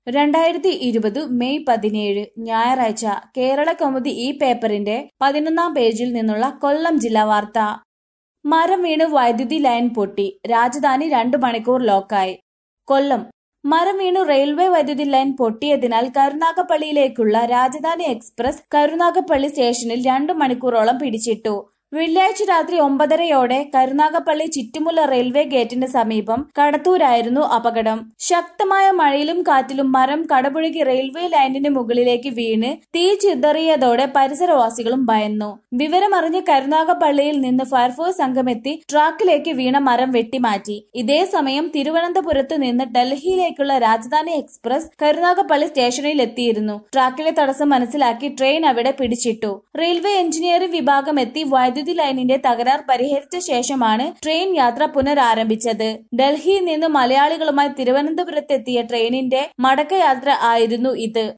രണ്ടായിരത്തി ഇരുപത് മെയ് പതിനേഴ് ഞായറാഴ്ച കേരള കൗമുദി ഈ പേപ്പറിന്റെ പതിനൊന്നാം പേജിൽ നിന്നുള്ള കൊല്ലം ജില്ലാ വാർത്ത മരം വീണ് വൈദ്യുതി ലൈൻ പൊട്ടി രാജധാനി രണ്ടു മണിക്കൂർ ലോക്കായി കൊല്ലം മരം വീണു റെയിൽവേ വൈദ്യുതി ലൈൻ പൊട്ടിയതിനാൽ കരുനാഗപ്പള്ളിയിലേക്കുള്ള രാജധാനി എക്സ്പ്രസ് കരുനാഗപ്പള്ളി സ്റ്റേഷനിൽ രണ്ടു മണിക്കൂറോളം പിടിച്ചിട്ടു വെള്ളിയാഴ്ച രാത്രി ഒമ്പതരയോടെ കരുനാഗപ്പള്ളി ചിറ്റുമുല്ല റെയിൽവേ ഗേറ്റിന് സമീപം കടത്തൂരായിരുന്നു അപകടം ശക്തമായ മഴയിലും കാറ്റിലും മരം കടപുഴകി റെയിൽവേ ലൈനിന് മുകളിലേക്ക് വീണ് തീ ചിതറിയതോടെ പരിസരവാസികളും ഭയന്നു വിവരമറിഞ്ഞ് കരുനാഗപ്പള്ളിയിൽ നിന്ന് ഫയർഫോഴ്സ് സംഘമെത്തി ട്രാക്കിലേക്ക് വീണ മരം വെട്ടിമാറ്റി ഇതേ സമയം തിരുവനന്തപുരത്ത് നിന്ന് ഡൽഹിയിലേക്കുള്ള രാജധാനി എക്സ്പ്രസ് കരുനാഗപ്പള്ളി സ്റ്റേഷനിൽ എത്തിയിരുന്നു ട്രാക്കിലെ തടസ്സം മനസ്സിലാക്കി ട്രെയിൻ അവിടെ പിടിച്ചിട്ടു റെയിൽവേ എഞ്ചിനീയറിംഗ് വിഭാഗം എത്തി വൈദ്യുതി ലൈനിന്റെ തകരാർ പരിഹരിച്ച ശേഷമാണ് ട്രെയിൻ യാത്ര പുനരാരംഭിച്ചത് ഡൽഹിയിൽ നിന്ന് മലയാളികളുമായി തിരുവനന്തപുരത്തെത്തിയ ട്രെയിനിന്റെ മടക്കയാത്ര ആയിരുന്നു ഇത്